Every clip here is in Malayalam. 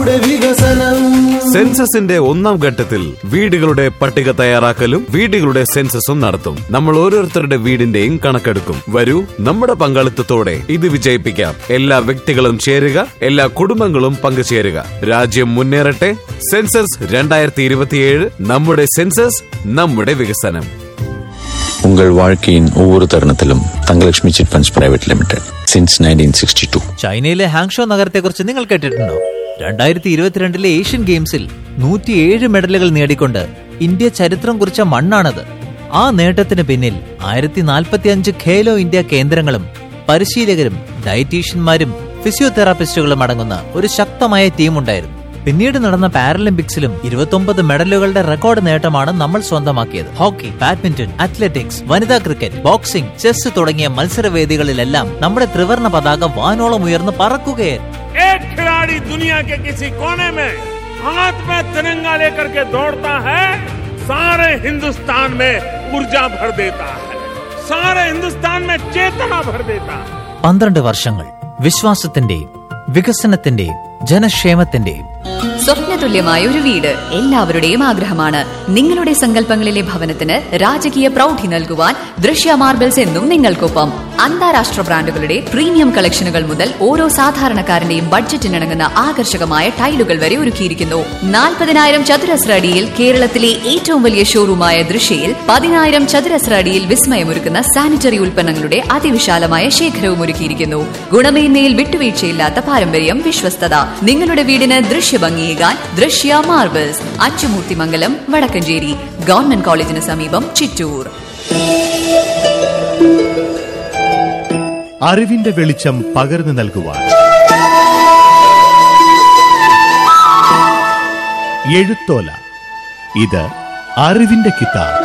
നമ്മുടെ വികസനം സെൻസസിന്റെ ഒന്നാം ഘട്ടത്തിൽ വീടുകളുടെ പട്ടിക തയ്യാറാക്കലും വീടുകളുടെ സെൻസസും നടത്തും നമ്മൾ ഓരോരുത്തരുടെ വീടിന്റെയും കണക്കെടുക്കും വരൂ നമ്മുടെ പങ്കാളിത്തത്തോടെ ഇത് വിജയിപ്പിക്കാം എല്ലാ വ്യക്തികളും ചേരുക എല്ലാ കുടുംബങ്ങളും പങ്കുചേരുക രാജ്യം മുന്നേറട്ടെ സെൻസസ് രണ്ടായിരത്തി ഇരുപത്തിയേഴ് നമ്മുടെ സെൻസസ് നമ്മുടെ വികസനം உங்கள் வாழ்க்கையின் ஒவ்வொரு தருணத்திலும் Thangalakshmi chit funds private limited since nineteen sixty two ചൈനയിലെ ഹാങ്ഷോ നഗരത്തെക്കുറിച്ച് നിങ്ങൾ കേട്ടിട്ടുണ്ടോ രണ്ടായിരത്തി ഇരുപത്തിരണ്ടിലെ ഏഷ്യൻ ഗെയിംസിൽ നൂറ്റിയേഴ് മെഡലുകൾ നേടിക്കൊണ്ട് ഇന്ത്യ ചരിത്രം കുറിച്ച മണ്ണാണത് ആ നേട്ടത്തിന് പിന്നിൽ ആയിരത്തി നാൽപ്പത്തി അഞ്ച് ഖേലോ ഇന്ത്യ കേന്ദ്രങ്ങളും പരിശീലകരും ഡയറ്റീഷ്യന്മാരും ഫിസിയോതെറാപ്പിസ്റ്റുകളും അടങ്ങുന്ന ഒരു ശക്തമായ ടീമുണ്ടായിരുന്നു പിന്നീട് നടന്ന പാരലിമ്പിക്സിലും ഇരുപത്തൊമ്പത് മെഡലുകളുടെ റെക്കോർഡ് നേട്ടമാണ് നമ്മൾ സ്വന്തമാക്കിയത് ഹോക്കി ബാഡ്മിന്റൺ അത്ലറ്റിക്സ് വനിതാ ക്രിക്കറ്റ് ബോക്സിംഗ് ചെസ് തുടങ്ങിയ മത്സരവേദികളിലെല്ലാം നമ്മുടെ ത്രിവർണ പതാക വാനോളം ഉയർന്ന് പറക്കുകയായിരുന്നു एक खिलाड़ी दुनिया के किसी कोने में हाथ में तिरंगा लेकर के दौड़ता है सारे हिंदुस्तान में ऊर्जा भर देता है सारे हिंदुस्तान में चेतना भर देता है പന്ത്രണ്ട് വർഷങ്ങൾ വിശ്വാസത്തിന്റെയും വികസനത്തിന്റെയും ജനക്ഷേമത്തിന്റെയും സ്വപ്നതുല്യമായ ഒരു വീട് എല്ലാവരുടെയും ആഗ്രഹമാണ് നിങ്ങളുടെ സങ്കല്പങ്ങളിലെ ഭവനത്തിന് രാജകീയ പ്രൗഢി നൽകുവാൻ ദൃശ്യ മാർബിൾസ് എന്നും നിങ്ങൾക്കൊപ്പം അന്താരാഷ്ട്ര ബ്രാൻഡുകളുടെ പ്രീമിയം കളക്ഷനുകൾ മുതൽ ഓരോ സാധാരണക്കാരന്റെയും ബഡ്ജറ്റിനിണങ്ങുന്ന ആകർഷകമായ ടൈലുകൾ വരെ ഒരുക്കിയിരിക്കുന്നു നാൽപ്പതിനായിരം ചതുരശ്ര അടിയിൽ കേരളത്തിലെ ഏറ്റവും വലിയ ഷോറൂമായ ദൃശ്യയിൽ പതിനായിരം ചതുരശ്ര അടിയിൽ വിസ്മയമൊരുക്കുന്ന സാനിറ്ററി ഉൽപ്പന്നങ്ങളുടെ അതിവിശാലമായ ശേഖരവും ഒരുക്കിയിരിക്കുന്നു ഗുണമേന്മയിൽ വിട്ടുവീഴ്ചയില്ലാത്ത പാരമ്പര്യം വിശ്വസ്തത നിങ്ങളുടെ വീടിന് ദൃശ്യഭംഗിയേകാൻ ദൃശ്യ മാർബിൾസ് അച്ചുമൂർത്തിമംഗലം വടക്കഞ്ചേരി ഗവൺമെന്റ് കോളേജിന് സമീപം ചിറ്റൂർ അറിവിന്റെ വെളിച്ചം പകർന്നു നൽകുവാൻ എഴുത്തോല ഇത് അറിവിന്റെ കിതാബ്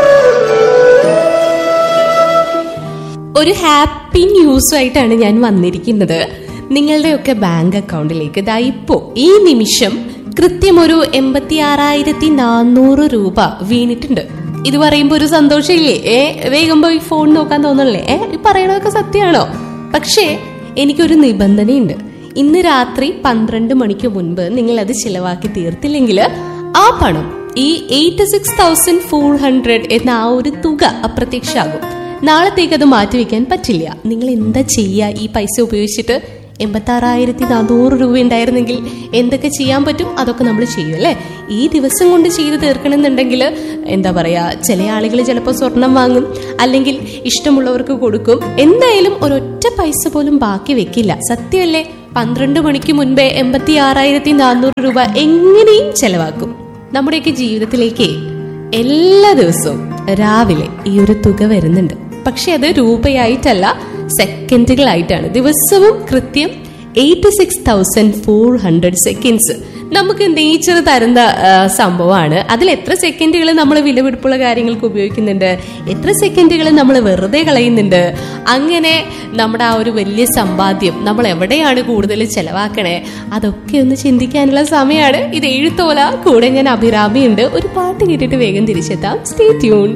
ഒരു ഹാപ്പി ന്യൂസുമായിട്ടാണ് ഞാൻ വന്നിരിക്കുന്നത് നിങ്ങളുടെയൊക്കെ ബാങ്ക് അക്കൗണ്ടിലേക്ക് ഇതാ ഇപ്പോ ഈ നിമിഷം കൃത്യം ഒരു എൺപത്തി ആറായിരത്തി നാനൂറ് രൂപ വീണിട്ടുണ്ട് ഇത് പറയുമ്പോ ഒരു സന്തോഷമില്ലേ ഏ വേഗം പോയി ഫോൺ നോക്കാൻ തോന്നണല്ലേ ഏ ഈ പറയണതൊക്കെ സത്യമാണോ പക്ഷേ എനിക്കൊരു നിബന്ധനയുണ്ട് ഇന്ന് രാത്രി പന്ത്രണ്ട് മണിക്ക് മുൻപ് നിങ്ങൾ അത് ചിലവാക്കി തീർത്തില്ലെങ്കിൽ ആ പണം ഈ eight six thousand four hundred എന്ന ആ ഒരു തുക അപ്രത്യക്ഷമാകും നാളത്തേക്ക് അത് മാറ്റിവെക്കാൻ പറ്റില്ല നിങ്ങൾ എന്താ ചെയ്യുക ഈ പൈസ ഉപയോഗിച്ചിട്ട് എൺപത്തി ആറായിരത്തി നാനൂറ് രൂപ ഉണ്ടായിരുന്നെങ്കിൽ എന്തൊക്കെ ചെയ്യാൻ പറ്റും അതൊക്കെ നമ്മൾ ചെയ്യും അല്ലേ ഈ ദിവസം കൊണ്ട് ചെയ്ത് തീർക്കണമെന്നുണ്ടെങ്കിൽ എന്താ പറയാ ചില ആളുകൾ ചിലപ്പോൾ സ്വർണം വാങ്ങും അല്ലെങ്കിൽ ഇഷ്ടമുള്ളവർക്ക് കൊടുക്കും എന്തായാലും ഒരൊറ്റ പൈസ പോലും ബാക്കി വെക്കില്ല സത്യമല്ലേ പന്ത്രണ്ട് മണിക്ക് മുൻപേ എൺപത്തി ആറായിരത്തി നാനൂറ് രൂപ എങ്ങനെയും ചെലവാക്കും നമ്മുടെയൊക്കെ ജീവിതത്തിലേക്ക് എല്ലാ ദിവസവും രാവിലെ ഈ ഒരു തുക വരുന്നുണ്ട് പക്ഷെ അത് രൂപയായിട്ടല്ല സെക്കൻഡുകളായിട്ടാണ് ദിവസവും കൃത്യം eighty six thousand four hundred seconds നമുക്ക് നേച്ചർ തരുന്ന ആ, സംഭവമാണ് അതിൽ എത്ര സെക്കൻഡുകൾ നമ്മൾ വിലപിടിപ്പുള്ള കാര്യങ്ങൾക്ക് ഉപയോഗിക്കുന്നുണ്ട് എത്ര സെക്കൻഡുകൾ നമ്മൾ വെറുതെ കളയുന്നുണ്ട് അങ്ങനെ നമ്മുടെ ആ ഒരു വലിയ സമ്പാദ്യം നമ്മൾ എവിടെയാണ് കൂടുതൽ ചെലവാക്കണേ അതൊക്കെ ഒന്ന് ചിന്തിക്കാനുള്ള സമയമാണ് ഇത് എഴുത്തോല കൂടെ ഞാൻ അഭിരാമിയുണ്ട് ഒരു പാട്ട് കേട്ടിട്ട് വേഗം തിരിച്ചെത്താം സ്റ്റേ ട്യൂൺ